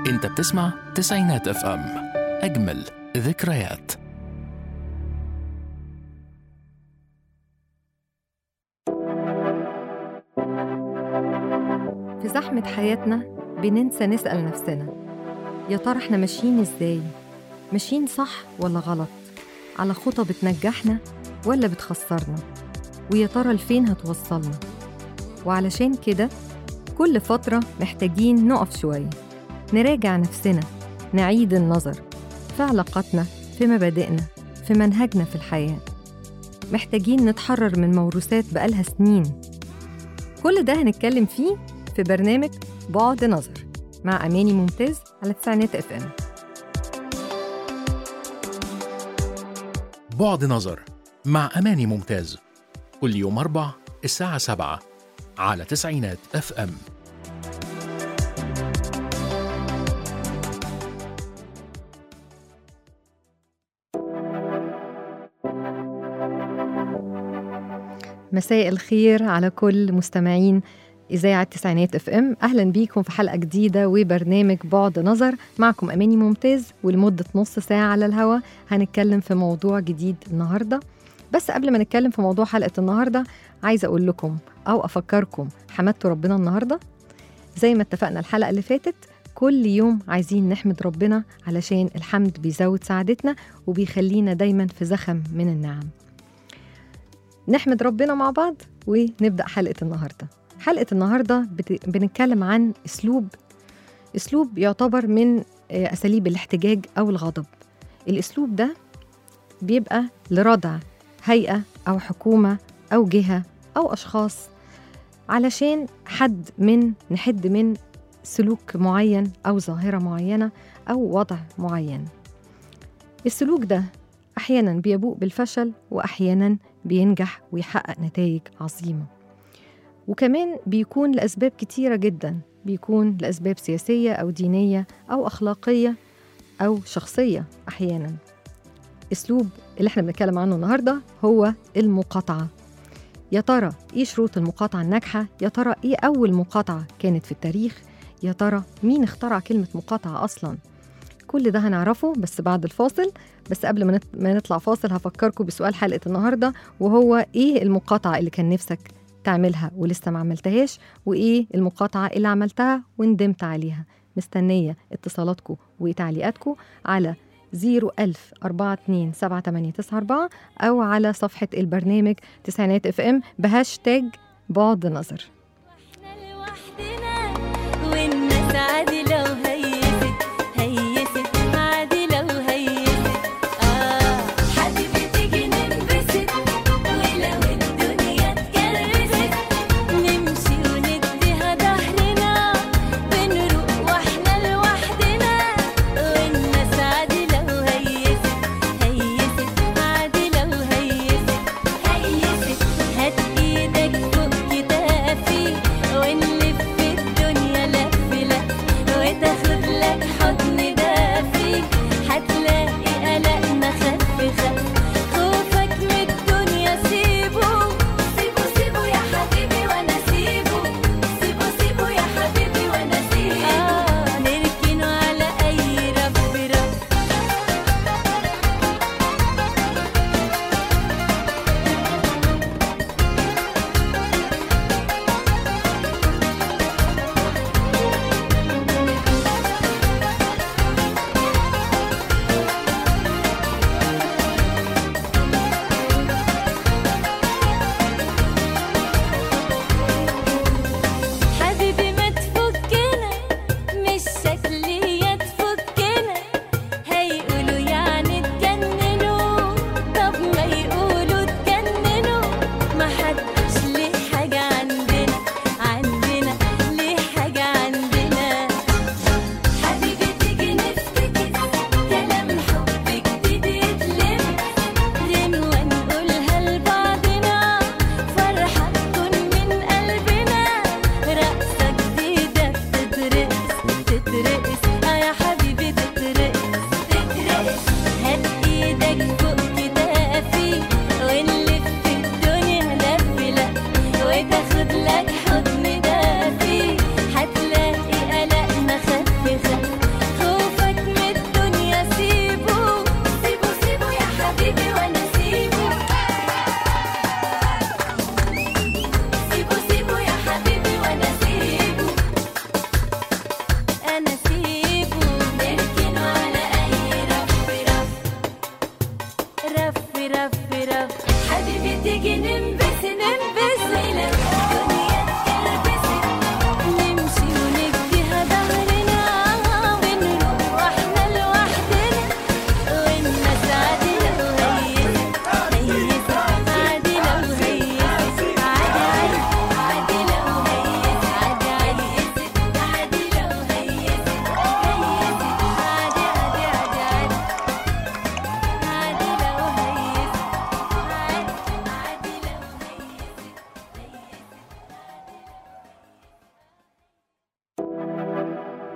انت بتسمع تسعينات اف ام اجمل ذكريات في زحمة حياتنا بننسى نسأل نفسنا يا ترى احنا ماشيين ازاي؟ ماشيين صح ولا غلط؟ على خطى بتنجحنا ولا بتخسرنا؟ ويا ترى لفين هتوصلنا؟ وعلشان كده كل فترة محتاجين نقف شوية نراجع نفسنا نعيد النظر في علاقاتنا في مبادئنا في منهجنا في الحياة محتاجين نتحرر من موروثات بقالها سنين كل ده هنتكلم فيه في برنامج بعد نظر مع أماني ممتاز على تسعينات اف ام بعد نظر مع أماني ممتاز كل يوم أربع الساعة سبعة على تسعينات اف ام مساء الخير على كل مستمعين إذاعة تسعينات اف ام أهلا بيكم في حلقة جديدة وبرنامج بعد نظر معكم أماني ممتاز ولمدة نص ساعة على الهوا هنتكلم في موضوع جديد النهاردة بس قبل ما نتكلم في موضوع حلقة النهاردة عايزة أقول لكم أو أفكركم حمدتوا ربنا النهاردة زي ما اتفقنا الحلقة اللي فاتت كل يوم عايزين نحمد ربنا علشان الحمد بيزود سعادتنا وبيخلينا دايما في زخم من النعم نحمد ربنا مع بعض ونبدأ حلقة النهاردة حلقة النهاردة بت... بنتكلم عن أسلوب أسلوب يعتبر من آه، أساليب الاحتجاج أو الغضب الأسلوب ده بيبقى لردع هيئة أو حكومة أو جهة أو أشخاص علشان حد من نحد من سلوك معين أو ظاهرة معينة أو وضع معين السلوك ده أحيانا بيبوء بالفشل وأحيانا بينجح ويحقق نتائج عظيمة وكمان بيكون لأسباب كتيرة جدا بيكون لأسباب سياسية أو دينية أو أخلاقية أو شخصية أحيانا أسلوب اللي احنا بنتكلم عنه النهاردة هو المقاطعة يا ترى إيه شروط المقاطعة الناجحة؟ يا ترى إيه أول مقاطعة كانت في التاريخ؟ يا ترى مين اخترع كلمة مقاطعة أصلاً؟ كل ده هنعرفه بس بعد الفاصل بس قبل ما نت- ما نطلع فاصل هفكركم بسؤال حلقة النهاردة وهو إيه المقاطعة اللي كان نفسك تعملها ولسه ما عملتهاش وإيه المقاطعة اللي عملتها وندمت عليها مستنية اتصالاتكم وتعليقاتكم على 01000 42 7894 أو على صفحة البرنامج تسعينات اف ام بهاشتاج بعد نظر احنا لوحدنا والناس عادي لو هيست هيست عادي لو هيست اه حبيبي تيجي ننبسط ولو الدنيا اتكرست نمشي ونديها ظهرنا بنروق واحنا لوحدنا والناس عادي لو هيست هيست عادي لو هيست هيست هات ايدك فوق كتافي ونلف الدنيا لف لف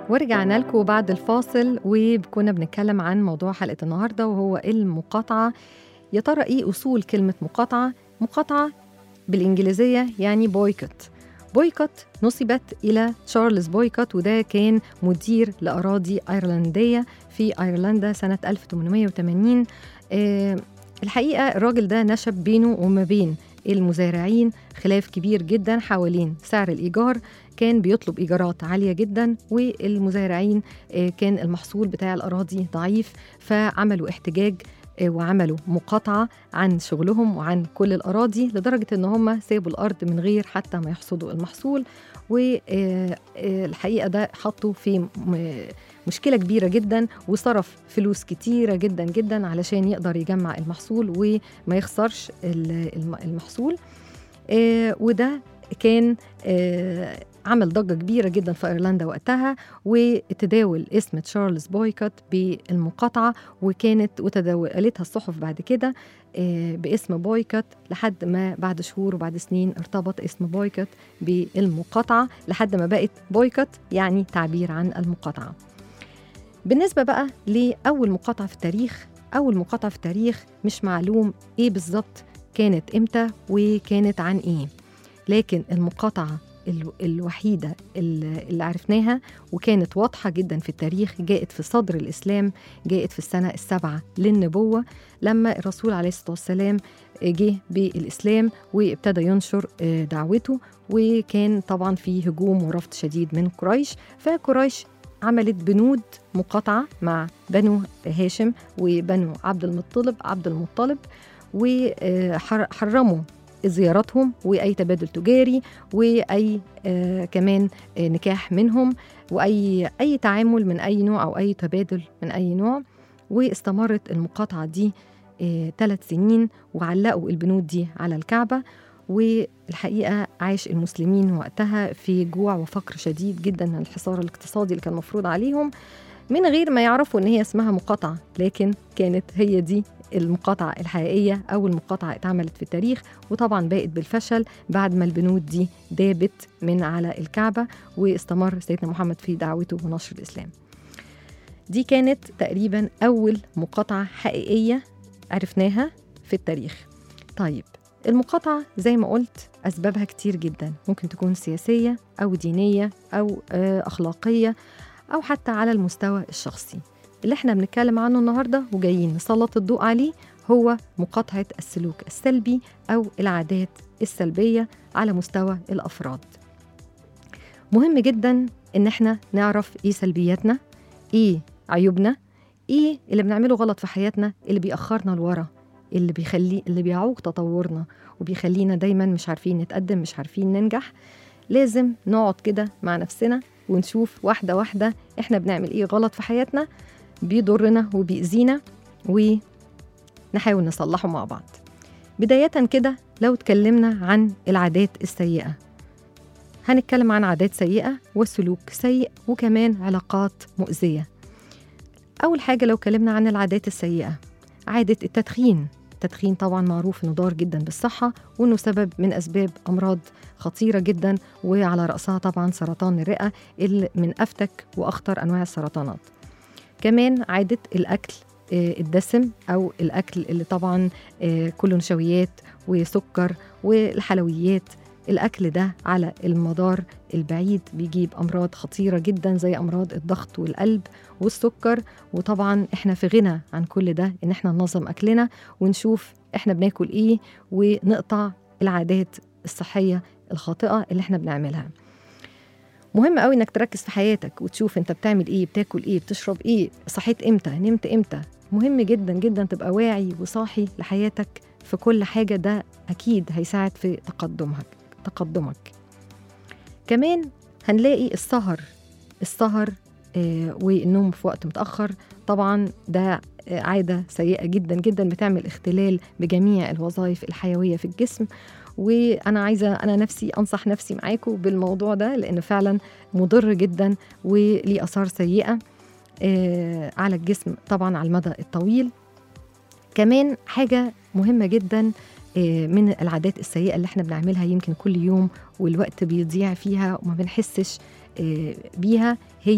ورجعنا لكم بعد الفاصل وكنا بنتكلم عن موضوع حلقة النهاردة وهو المقاطعة يا ترى إيه أصول كلمة مقاطعة؟ مقاطعة بالإنجليزية يعني بويكوت بويكوت نسبت إلى تشارلز بويكوت وده كان مدير لأراضي أيرلندية في أيرلندا سنة 1880 آه الحقيقة الراجل ده نشب بينه وما بين المزارعين خلاف كبير جدا حوالين سعر الإيجار كان بيطلب إيجارات عالية جدا والمزارعين آه، كان المحصول بتاع الأراضي ضعيف فعملوا احتجاج آه، وعملوا مقاطعة عن شغلهم وعن كل الأراضي لدرجة إن هم سابوا الأرض من غير حتى ما يحصدوا المحصول والحقيقة ده حطوا في م- مشكلة كبيرة جدا وصرف فلوس كتيرة جدا جدا علشان يقدر يجمع المحصول وما يخسرش ال- الم- المحصول آه، وده كان آه، عمل ضجة كبيرة جدا في أيرلندا وقتها وتداول اسم تشارلز بويكوت بالمقاطعة وكانت وتداولتها الصحف بعد كده آه، باسم بويكوت لحد ما بعد شهور وبعد سنين ارتبط اسم بويكوت بالمقاطعة لحد ما بقت بويكوت يعني تعبير عن المقاطعة بالنسبة بقى لأول مقاطعة في التاريخ أول مقاطعة في التاريخ مش معلوم إيه بالظبط كانت إمتى وكانت عن إيه لكن المقاطعة ال- الوحيدة ال- اللي عرفناها وكانت واضحة جدا في التاريخ جاءت في صدر الإسلام جاءت في السنة السابعة للنبوة لما الرسول عليه الصلاة والسلام جه بالإسلام وابتدى ينشر آه، دعوته وكان طبعا في هجوم ورفض شديد من قريش فقريش عملت بنود مقاطعة مع بنو هاشم وبنو عبد المطلب عبد المطلب وحرموا زياراتهم واي تبادل تجاري واي آه كمان آه نكاح منهم واي اي تعامل من اي نوع او اي تبادل من اي نوع واستمرت المقاطعه دي ثلاث سنين وعلقوا البنود دي على الكعبه والحقيقه عاش المسلمين وقتها في جوع وفقر شديد جدا من الحصار الاقتصادي اللي كان مفروض عليهم من غير ما يعرفوا ان هي اسمها مقاطعه لكن كانت هي دي المقاطعة الحقيقية أو المقاطعة اتعملت في التاريخ وطبعا باءت بالفشل بعد ما البنود دي دابت من على الكعبة واستمر سيدنا محمد في دعوته ونشر الإسلام دي كانت تقريبا أول مقاطعة حقيقية عرفناها في التاريخ طيب المقاطعة زي ما قلت أسبابها كتير جدا ممكن تكون سياسية أو دينية أو آه، أخلاقية أو حتى على المستوى الشخصي اللي احنا بنتكلم عنه النهارده وجايين نسلط الضوء عليه هو مقاطعة السلوك السلبي أو العادات السلبية على مستوى الأفراد. مهم جدا إن احنا نعرف إيه سلبياتنا، إيه عيوبنا، إيه اللي بنعمله غلط في حياتنا اللي بيأخرنا لورا، اللي بيخلي اللي بيعوق تطورنا وبيخلينا دايما مش عارفين نتقدم مش عارفين ننجح. لازم نقعد كده مع نفسنا ونشوف واحدة واحدة احنا بنعمل ايه غلط في حياتنا بيضرنا وبيأذينا ونحاول نصلحه مع بعض بداية كده لو اتكلمنا عن العادات السيئة هنتكلم عن عادات سيئة وسلوك سيء وكمان علاقات مؤذية أول حاجة لو اتكلمنا عن العادات السيئة عادة التدخين التدخين طبعا معروف انه ضار جدا بالصحة وانه سبب من اسباب امراض خطيرة جدا وعلى رأسها طبعا سرطان الرئة اللي من افتك واخطر انواع السرطانات كمان عادة الأكل آه، الدسم أو الأكل اللي طبعا آه، كله نشويات وسكر والحلويات الأكل ده على المدار البعيد بيجيب أمراض خطيرة جدا زي أمراض الضغط والقلب والسكر وطبعا إحنا في غنى عن كل ده إن إحنا ننظم أكلنا ونشوف إحنا بناكل إيه ونقطع العادات الصحية الخاطئة اللي إحنا بنعملها مهم قوي انك تركز في حياتك وتشوف انت بتعمل ايه بتاكل ايه بتشرب ايه صحيت امتى نمت امتى مهم جدا جدا تبقى واعي وصاحي لحياتك في كل حاجة ده أكيد هيساعد في تقدمك تقدمك كمان هنلاقي السهر السهر آه والنوم في وقت متأخر طبعا ده آه، عادة سيئة جدا جدا بتعمل اختلال بجميع الوظائف الحيوية في الجسم وانا عايزه انا نفسي انصح نفسي معاكم بالموضوع ده لانه فعلا مضر جدا وليه اثار سيئه آه، على الجسم طبعا على المدى الطويل كمان حاجه مهمه جدا آه، من العادات السيئه اللي احنا بنعملها يمكن كل يوم والوقت بيضيع فيها وما بنحسش آه، بيها هي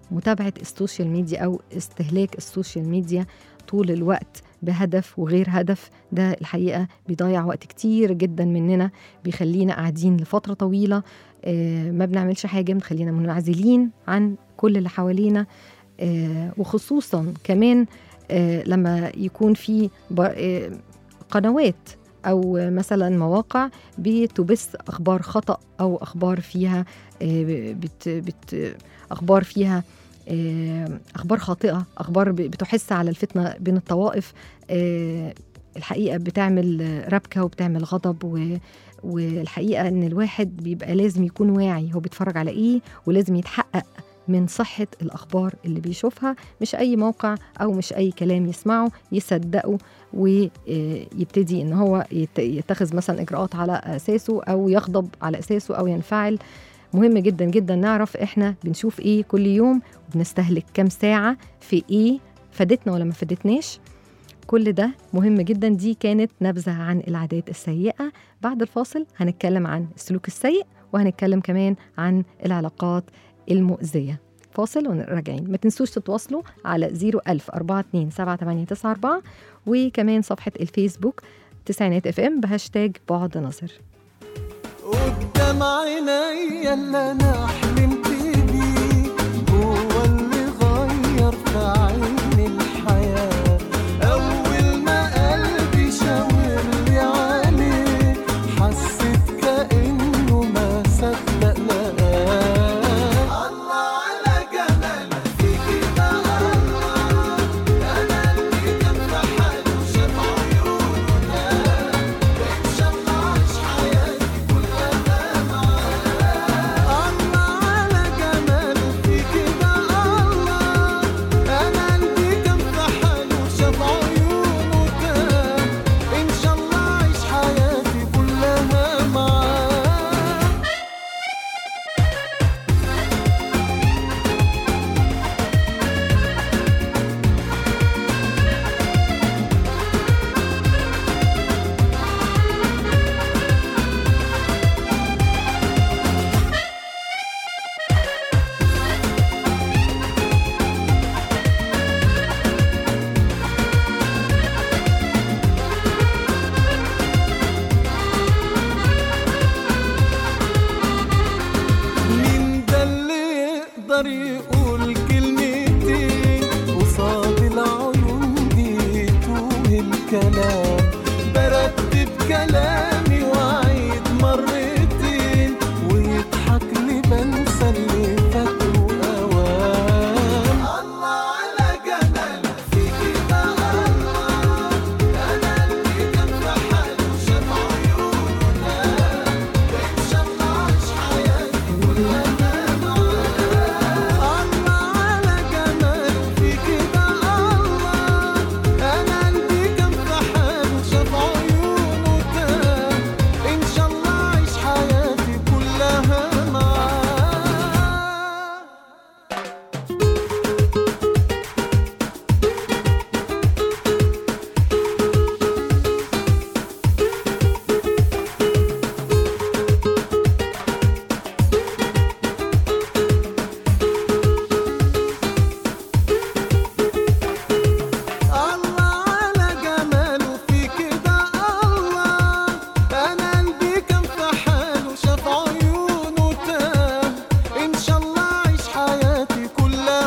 متابعة السوشيال ميديا أو استهلاك السوشيال ميديا طول الوقت بهدف وغير هدف ده الحقيقة بيضيع وقت كتير جدا مننا بيخلينا قاعدين لفترة طويلة آه، ما بنعملش حاجة بنخلينا منعزلين عن كل اللي حوالينا آه، وخصوصا كمان آه، لما يكون في بر- آه، قنوات أو مثلا مواقع بتبث أخبار خطأ أو أخبار فيها آه، بت بت أخبار فيها آه، أخبار خاطئة أخبار ب- بتحث على الفتنة بين الطوائف آه، الحقيقة بتعمل آه، ربكة وبتعمل غضب و والحقيقة إن الواحد بيبقى لازم يكون واعي هو بيتفرج على إيه ولازم يتحقق من صحة الأخبار اللي بيشوفها مش أي موقع أو مش أي كلام يسمعه يصدقه ويبتدي إن هو يت- يتخذ مثلا إجراءات على أساسه أو يغضب على أساسه أو ينفعل مهم جدا جدا نعرف إحنا بنشوف إيه كل يوم وبنستهلك كام ساعة في إيه فادتنا ولا ما فادتناش كل ده مهم جدا دي كانت نبذة عن العادات السيئة بعد الفاصل هنتكلم عن السلوك السيء وهنتكلم كمان عن العلاقات المؤذية فاصل وراجعين ما تنسوش تتواصلوا على 01000 42 7894 وكمان صفحة الفيسبوك تسعينات اف ام بهاشتاج بعد نظر قدام عينيا اللي انا حلمت بيه هو اللي غير في عيني الحياة اول ما قلبي شاور لي عليه حسيت كأنه ما صدق لقاه الله على جمال فيكي ده الله انا اللي كان في حاله شاف عيونه ده ان شاء الله عيش حياتي كلها معاه الله على جمال فيكي ده الله انا قلبي كان في حاله شاف عيونه ده ان شاء الله عيش حياتي كلها معاه مين ده اللي يقدر يقول كلمتين قصاد العيون دي توه الكلام برتب كلامي واعيد مرتين ويضحك لي بنسى اللي فاكره اوام الله على جمال فيكي ده الله انا اللي كان في حاله شاف عيونه ده ان شاء الله عيش حياتي كلها معاه الله على جمال فيكي ده الله انا قلبي كان في حاله شاف عيونه ده ان شاء الله عيش حياتي كلها معاه الله على جماله فيكي ده الله انا قلبي كان في حاله شاف عيونه تاه ان شاء الله عيش حياتي كلها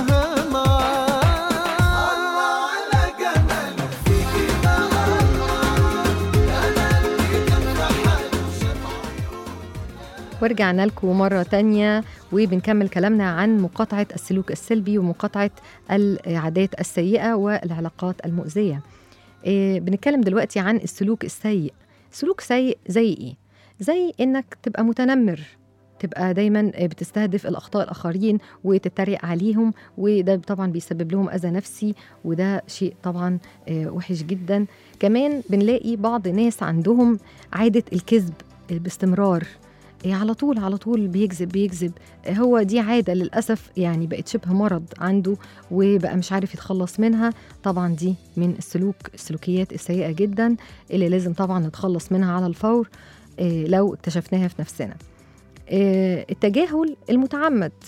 معاه الله على جماله فيكي ده الله انا قلبي كان في حاله شاف ورجعنا لكم مرة تانية وبنكمل كلامنا عن مقاطعة السلوك السلبي ومقاطعة العادات السيئة والعلاقات المؤذية إيه، بنتكلم دلوقتي عن السلوك السيء سلوك سيء زي ايه؟ زي انك تبقى متنمر تبقى دايما بتستهدف الاخطاء الاخرين وتتريق عليهم وده طبعا بيسبب لهم اذى نفسي وده شيء طبعا آه، وحش جدا كمان بنلاقي بعض ناس عندهم عاده الكذب باستمرار إيه على طول على طول بيكذب بيكذب هو دي عاده للاسف يعني بقت شبه مرض عنده وبقى مش عارف يتخلص منها طبعا دي من السلوك السلوكيات السيئه جدا اللي لازم طبعا نتخلص منها على الفور إيه لو اكتشفناها في نفسنا إيه التجاهل المتعمد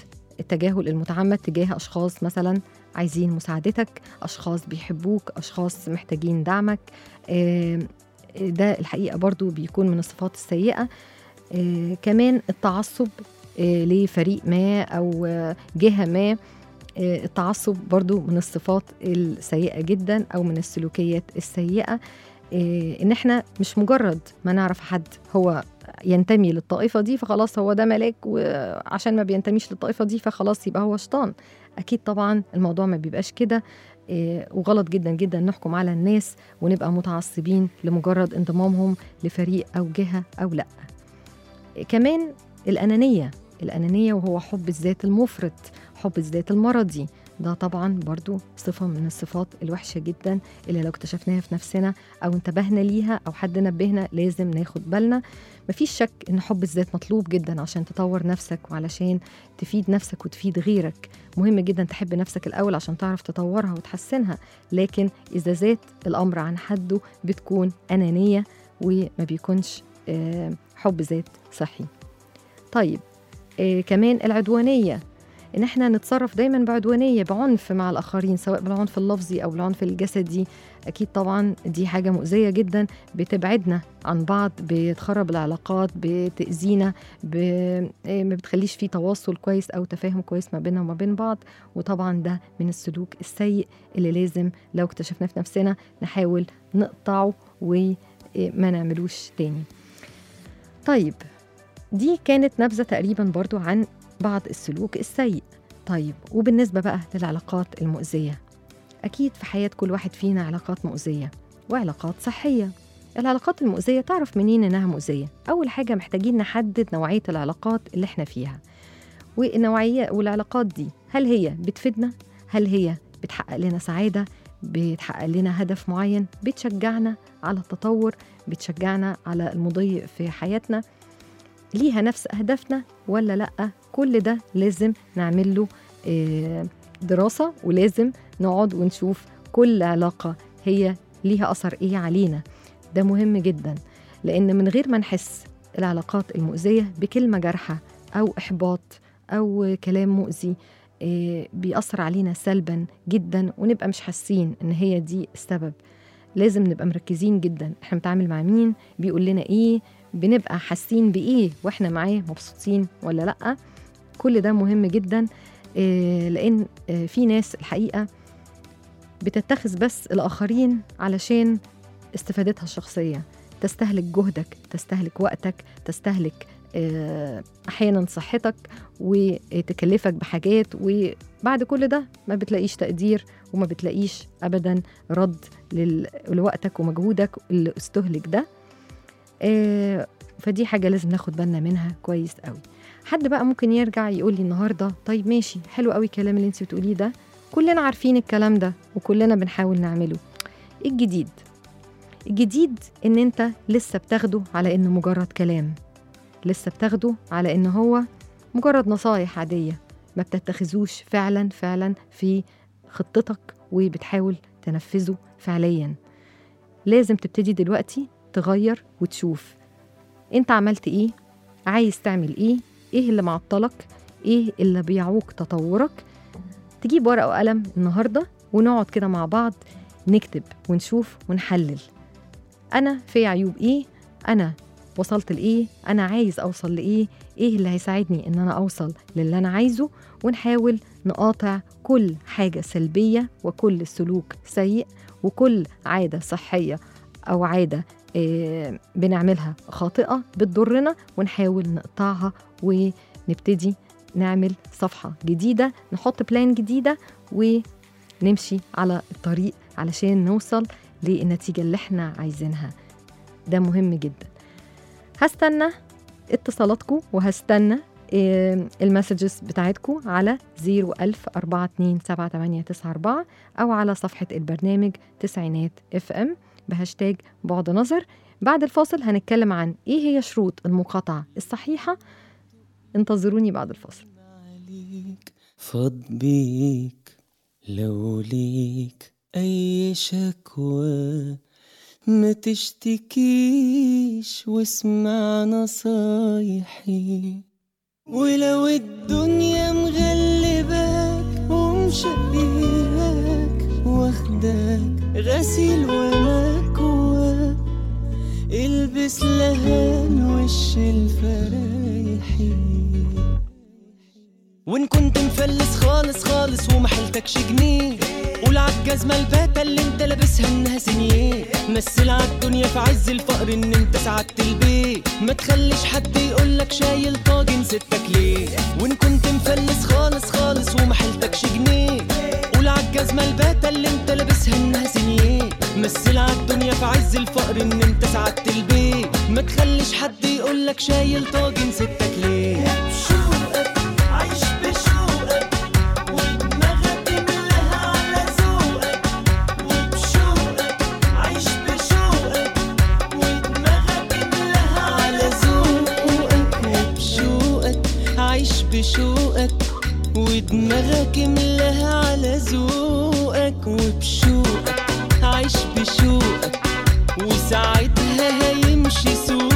التجاهل المتعمد تجاه أشخاص مثلا عايزين مساعدتك أشخاص بيحبوك أشخاص محتاجين دعمك آه، ده الحقيقة برضو بيكون من الصفات السيئة آه، كمان التعصب آه، لفريق ما أو آه، جهة ما آه، التعصب برضو من الصفات السيئة جدا أو من السلوكيات السيئة آه، إن إحنا مش مجرد ما نعرف حد هو ينتمي للطائفة دي فخلاص هو ده ملاك وعشان ما بينتميش للطائفة دي فخلاص يبقى هو شيطان أكيد طبعا الموضوع ما بيبقاش كده آه، وغلط جدا جدا نحكم على الناس ونبقى متعصبين لمجرد انضمامهم لفريق أو جهة أو لأ آه، كمان الأنانية الأنانية وهو حب الذات المفرط حب الذات المرضي ده طبعا برضو صفة من الصفات الوحشة جدا اللي لو اكتشفناها في نفسنا أو انتبهنا ليها أو حد نبهنا لازم ناخد بالنا مفيش شك إن حب الذات مطلوب جدا عشان تطور نفسك وعلشان تفيد نفسك وتفيد غيرك مهم جدا تحب نفسك الأول عشان تعرف تطورها وتحسنها لكن إذا زاد الأمر عن حده بتكون أنانية وما بيكونش آه، حب ذات صحي طيب آه، كمان العدوانية ان احنا نتصرف دايما بعدوانيه بعنف مع الاخرين سواء بالعنف اللفظي او بالعنف الجسدي اكيد طبعا دي حاجه مؤذيه جدا بتبعدنا عن بعض بتخرب العلاقات بتاذينا ب... إيه، ما بتخليش في تواصل كويس او تفاهم كويس ما بيننا وما بين بعض وطبعا ده من السلوك السيء اللي لازم لو اكتشفناه في نفسنا نحاول نقطعه وما نعملوش تاني طيب دي كانت نبذه تقريبا برضو عن بعض السلوك السيء طيب وبالنسبة بقى للعلاقات المؤذية أكيد في حياة كل واحد فينا علاقات مؤذية وعلاقات صحية العلاقات المؤذية تعرف منين إنها مؤذية أول حاجة محتاجين نحدد نوعية العلاقات اللي إحنا فيها والنوعية والعلاقات دي هل هي بتفيدنا هل هي بتحقق لنا سعادة بتحقق لنا هدف معين بتشجعنا على التطور بتشجعنا على المضي في حياتنا ليها نفس أهدافنا ولا لأ كل ده لازم نعمل له آه، دراسة ولازم نقعد ونشوف كل علاقة هي ليها أثر إيه علينا ده مهم جدا لأن من غير ما نحس العلاقات المؤذية بكلمة جارحة أو إحباط أو كلام مؤذي آه، بيأثر علينا سلبا جدا ونبقى مش حاسين إن هي دي السبب لازم نبقى مركزين جدا احنا بنتعامل مع مين بيقول لنا ايه بنبقى حاسين بايه واحنا معاه مبسوطين ولا لا كل ده مهم جدا آه، لان آه، في ناس الحقيقه بتتخذ بس الاخرين علشان استفادتها الشخصيه تستهلك جهدك تستهلك وقتك تستهلك آه، احيانا صحتك وتكلفك بحاجات وبعد كل ده ما بتلاقيش تقدير وما بتلاقيش ابدا رد لل- لوقتك ومجهودك اللي استهلك ده آه، فدي حاجه لازم ناخد بالنا منها كويس قوي حد بقى ممكن يرجع يقول لي النهارده طيب ماشي حلو قوي الكلام اللي انت بتقوليه ده كلنا عارفين الكلام ده وكلنا بنحاول نعمله ايه الجديد الجديد ان انت لسه بتاخده على انه مجرد كلام لسه بتاخده على ان هو مجرد نصايح عاديه ما بتتخذوش فعلا فعلا في خطتك وبتحاول تنفذه فعليا لازم تبتدي دلوقتي تغير وتشوف انت عملت ايه عايز تعمل ايه ايه اللي معطلك ايه اللي بيعوق تطورك تجيب ورقه وقلم النهارده ونقعد كده مع بعض نكتب ونشوف ونحلل انا في عيوب ايه انا وصلت لايه انا عايز اوصل لايه ايه اللي هيساعدني ان انا اوصل للي انا عايزه ونحاول نقاطع كل حاجه سلبيه وكل سلوك سيء وكل عاده صحيه او عاده آه، بنعملها خاطئه بتضرنا ونحاول نقطعها ونبتدي نعمل صفحه جديده نحط بلان جديده ونمشي على الطريق علشان نوصل للنتيجه اللي احنا عايزينها ده مهم جدا هستنى اتصالاتكم وهستنى آه، المسجز بتاعتكم على 010427894 أو على صفحة البرنامج تسعينات اف ام بهاشتاج بعد نظر بعد الفاصل هنتكلم عن ايه هي شروط المقاطعة الصحيحة انتظروني بعد الفاصل عليك فاض بيك لو ليك أي شكوى ما تشتكيش واسمع نصايحي ولو الدنيا مغلبة عندك غسيل ومكوى البس لهان وش الفرايحي وان كنت مفلس خالص خالص وما حيلتكش جنيه قول عالجزمة الباتة اللي انت لابسها انها سنيه مثل عالدنيا في عز الفقر ان انت سعدت البيت ما تخليش حد يقولك شايل طاجن ستك ليه وان كنت مفلس خالص خالص وما حيلتكش جنيه قول عالجزمة الباتة اللي انت لابسها انها سنيه مثل عالدنيا في عز الفقر ان انت سعدت البيت ما تخليش حد يقولك شايل طاجن ستك ليه بشوقك عايش بشوقك ودماغك ملاها على ذوقك وبشوقك عايش بشوقك ودماغك ملاها على ذوقك وبشوقك عايش بشوقك ودماغك ملاها على ذوقك وبشوقك عايش بشوقك وساعتها هيمشي سوقك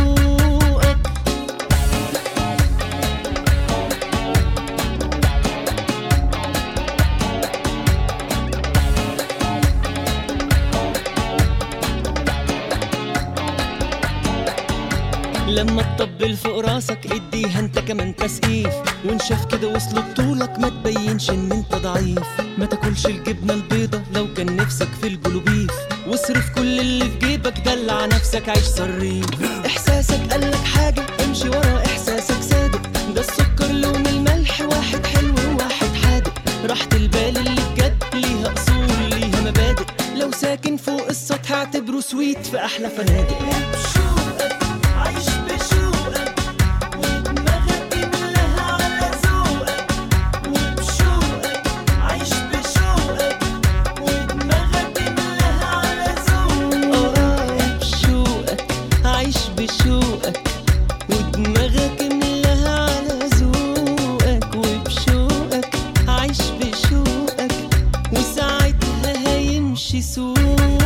لما تطبل فوق راسك اديها انت كمان تسقيف وان شاف كده وصلت طولك ما تبينش ان انت ضعيف ما تاكلش الجبنه البيضه لو كان نفسك في البلوبيف واصرف كل اللي في جيبك دلع نفسك عيش صريف احساسك قالك حاجه امشي ورا احساسك صادق ده السكر لون الملح واحد حلو وواحد حادق راحة البال اللي بجد ليها اصول ليها مبادئ لو ساكن فوق السطح اعتبره سويت في احلى فنادق بشوقك عايش بشوقك ودماغك ملاها على ذوقك وبشوقك عايش بشوقك ودماغك ملاها على ذوقك اه بشوقك عايش بشوقك ودماغك ملاها على ذوقك وبشوقك عايش بشوقك وساعتها هيمشي سوقك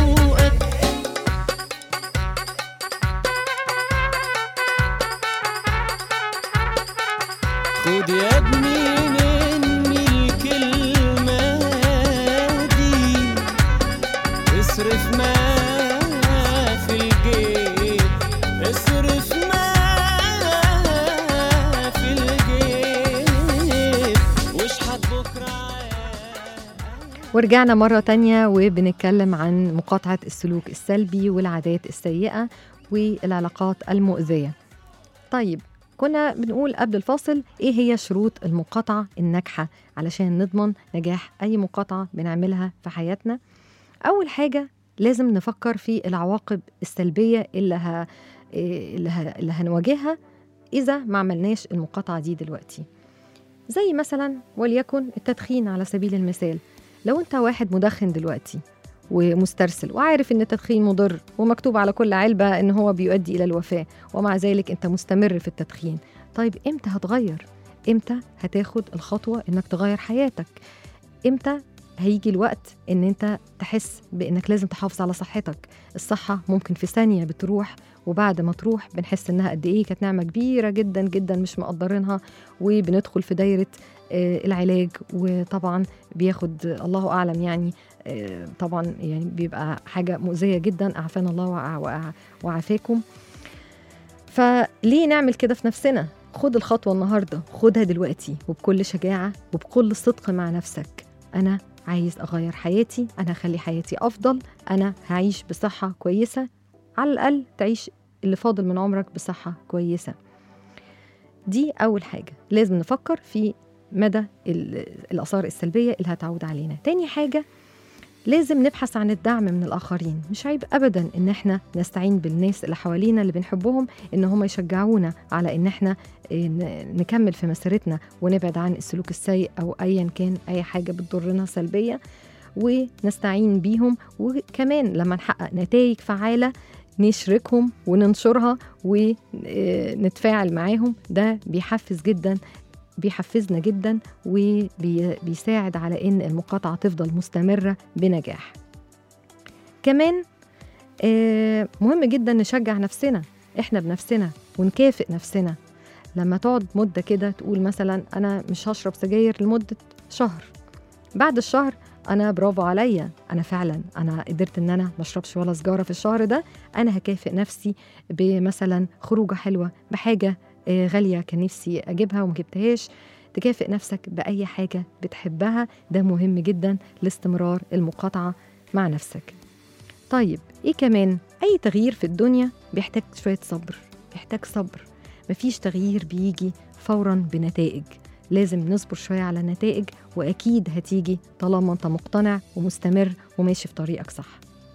خد يا ابني مني الكلمة دي اصرف ما في الجيب اصرف ما في الجيب واشحت بكرة ورجعنا مرة تانية وبنتكلم عن مقاطعة السلوك السلبي والعادات السيئة والعلاقات المؤذية طيب كنا بنقول قبل الفاصل ايه هي شروط المقاطعة الناجحة علشان نضمن نجاح اي مقاطعة بنعملها في حياتنا اول حاجة لازم نفكر في العواقب السلبية اللي, ه... اللي, ه... اللي هنواجهها إذا ما عملناش المقاطعة دي دلوقتي زي مثلا وليكن التدخين على سبيل المثال لو انت واحد مدخن دلوقتي ومسترسل وعارف ان التدخين مضر ومكتوب على كل علبة ان هو بيؤدي الى الوفاة ومع ذلك انت مستمر في التدخين طيب امتى هتغير امتى هتاخد الخطوة انك تغير حياتك امتى هيجي الوقت ان انت تحس بانك لازم تحافظ على صحتك الصحة ممكن في ثانية بتروح وبعد ما تروح بنحس انها قد ايه كانت نعمة كبيرة جدا جدا مش مقدرينها وبندخل في دايرة آه، العلاج وطبعا بياخد الله اعلم يعني آه، طبعا يعني بيبقى حاجه مؤذيه جدا اعافانا الله وع- وع- وعافاكم فليه نعمل كده في نفسنا خد الخطوه النهارده خدها دلوقتي وبكل شجاعه وبكل صدق مع نفسك انا عايز اغير حياتي انا هخلي حياتي افضل انا هعيش بصحه كويسه على الاقل تعيش اللي فاضل من عمرك بصحه كويسه دي اول حاجه لازم نفكر في مدى ال- الآثار السلبية اللي هتعود علينا تاني حاجة لازم نبحث عن الدعم من الآخرين مش عيب أبدا إن إحنا نستعين بالناس اللي حوالينا اللي بنحبهم إن هم يشجعونا على إن إحنا إيه، ن- نكمل في مسيرتنا ونبعد عن السلوك السيء أو أيا كان أي حاجة بتضرنا سلبية ونستعين بيهم وكمان لما نحقق نتائج فعالة نشركهم وننشرها ونتفاعل معاهم ده بيحفز جدا بيحفزنا جدا وبيساعد على ان المقاطعه تفضل مستمره بنجاح كمان آه، مهم جدا نشجع نفسنا احنا بنفسنا ونكافئ نفسنا لما تقعد مده كده تقول مثلا انا مش هشرب سجاير لمده شهر بعد الشهر انا برافو عليا انا فعلا انا قدرت ان انا ما اشربش ولا سجاره في الشهر ده انا هكافئ نفسي بمثلا خروجه حلوه بحاجه آه، غاليه كان نفسي اجيبها وما جبتهاش تكافئ نفسك باي حاجه بتحبها ده مهم جدا لاستمرار المقاطعه مع نفسك طيب ايه كمان اي تغيير في الدنيا بيحتاج شويه صبر بيحتاج صبر مفيش تغيير بيجي فورا بنتائج لازم نصبر شويه على النتائج واكيد هتيجي طالما انت مقتنع ومستمر وماشي في طريقك صح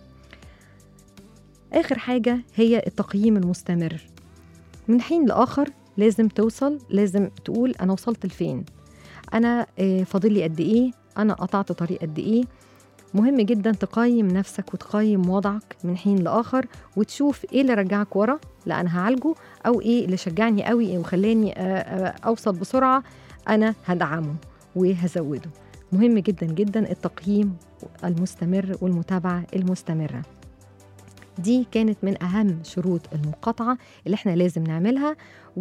اخر حاجه هي التقييم المستمر من حين لاخر لازم توصل لازم تقول انا وصلت لفين انا آه، فاضل لي قد ايه انا قطعت طريق قد ايه مهم جدا تقيم نفسك وتقيم وضعك من حين لاخر وتشوف ايه اللي رجعك ورا لا انا هعالجه او ايه اللي شجعني قوي وخلاني آه، آه، اوصل بسرعه انا هدعمه وهزوده مهم جدا جدا التقييم المستمر والمتابعه المستمره دي كانت من اهم شروط المقاطعه اللي احنا لازم نعملها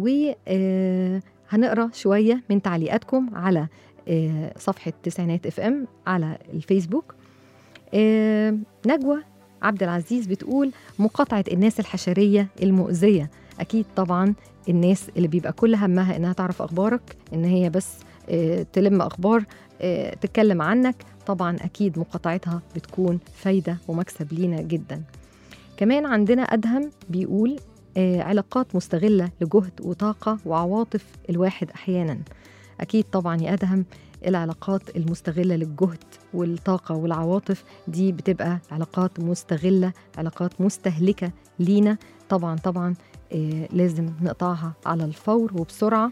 وهنقرا شويه من تعليقاتكم على آه، صفحه تسعينات اف ام على الفيسبوك آه، نجوى عبد العزيز بتقول مقاطعه الناس الحشريه المؤذيه اكيد طبعا الناس اللي بيبقى كل همها انها تعرف اخبارك ان هي بس آه، تلم اخبار آه، تتكلم عنك طبعا اكيد مقاطعتها بتكون فايده ومكسب لينا جدا كمان عندنا ادهم بيقول آه، علاقات مستغله لجهد وطاقه وعواطف الواحد احيانا اكيد طبعا يا ادهم العلاقات المستغله للجهد والطاقه والعواطف دي بتبقى علاقات مستغله علاقات مستهلكه لينا طبعا طبعا آه، لازم نقطعها على الفور وبسرعه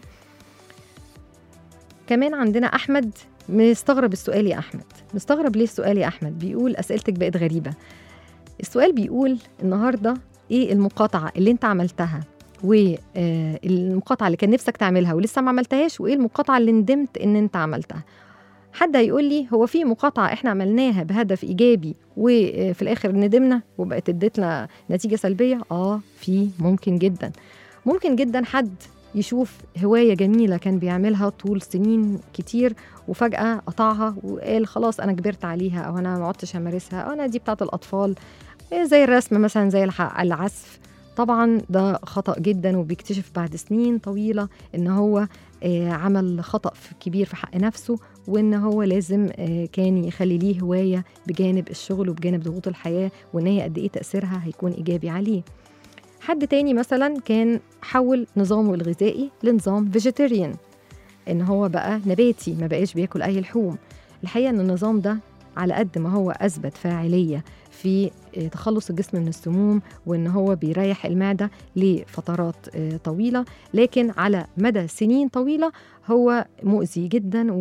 كمان عندنا احمد مستغرب السؤال يا احمد مستغرب ليه السؤال يا احمد بيقول اسئلتك بقت غريبه السؤال بيقول النهارده ايه المقاطعه اللي انت عملتها والمقاطعه اللي كان نفسك تعملها ولسه ما عملتهاش وايه المقاطعه اللي ندمت ان انت عملتها حد هيقول لي هو في مقاطعه احنا عملناها بهدف ايجابي وفي الاخر ندمنا وبقت ادتنا نتيجه سلبيه اه في ممكن جدا ممكن جدا حد يشوف هواية جميلة كان بيعملها طول سنين كتير وفجأة قطعها وقال خلاص أنا كبرت عليها أو أنا ما عدتش أمارسها أو أنا دي بتاعت الأطفال إيه زي الرسم مثلا زي الح- العزف طبعا ده خطأ جدا وبيكتشف بعد سنين طويلة إن هو آه، عمل خطأ في- كبير في حق نفسه وإن هو لازم آه، كان يخلي ليه هواية بجانب الشغل وبجانب ضغوط الحياة وإن هي قد إيه تأثيرها هيكون إيجابي عليه حد تاني مثلا كان حول نظامه الغذائي لنظام فيجيتيريان ان هو بقى نباتي ما بقاش بياكل اي لحوم الحقيقه ان النظام ده على قد ما هو اثبت فاعليه في آه، تخلص الجسم من السموم وان هو بيريح المعده لفترات آه، طويله لكن على مدى سنين طويله هو مؤذي جدا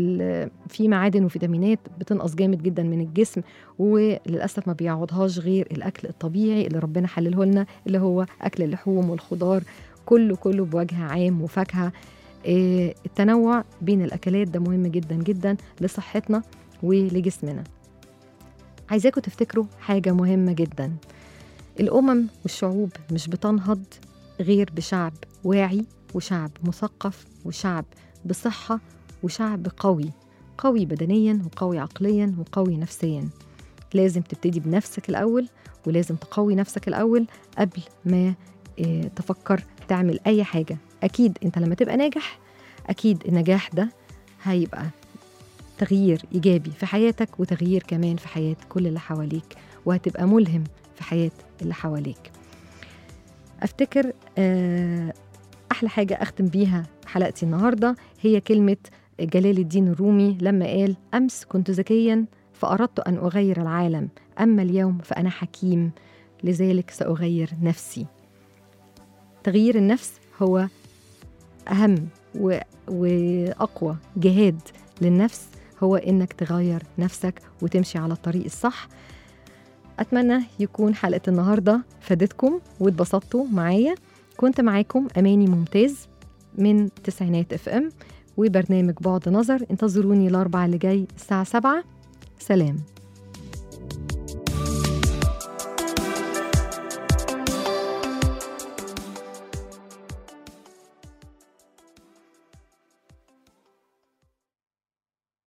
وفي معادن وفيتامينات بتنقص جامد جدا من الجسم وللاسف ما بيعوضهاش غير الاكل الطبيعي اللي ربنا حلله لنا اللي هو اكل اللحوم والخضار كله كله بوجه عام وفاكهه آه، التنوع بين الاكلات ده مهم جدا جدا لصحتنا ولجسمنا عايزاكم تفتكروا حاجه مهمه جدا الامم والشعوب مش بتنهض غير بشعب واعي وشعب مثقف وشعب بصحه وشعب قوي قوي بدنيا وقوي عقليا وقوي نفسيا لازم تبتدي بنفسك الاول ولازم تقوي نفسك الاول قبل ما آه، تفكر تعمل اي حاجه اكيد انت لما تبقى ناجح اكيد النجاح ده هيبقى تغيير ايجابي في حياتك وتغيير كمان في حياه كل اللي حواليك وهتبقى ملهم في حياه اللي حواليك افتكر آه، احلى حاجه اختم بيها حلقتي النهارده هي كلمه جلال الدين الرومي لما قال امس كنت ذكيا فاردت ان اغير العالم اما اليوم فانا حكيم لذلك ساغير نفسي تغيير النفس هو اهم و... واقوى جهاد للنفس هو انك تغير نفسك وتمشي على الطريق الصح اتمنى يكون حلقه النهارده فادتكم واتبسطتوا معايا كنت معاكم اماني ممتاز من تسعينات اف ام وبرنامج بعد نظر انتظروني الاربعاء اللي جاي الساعه 7 سلام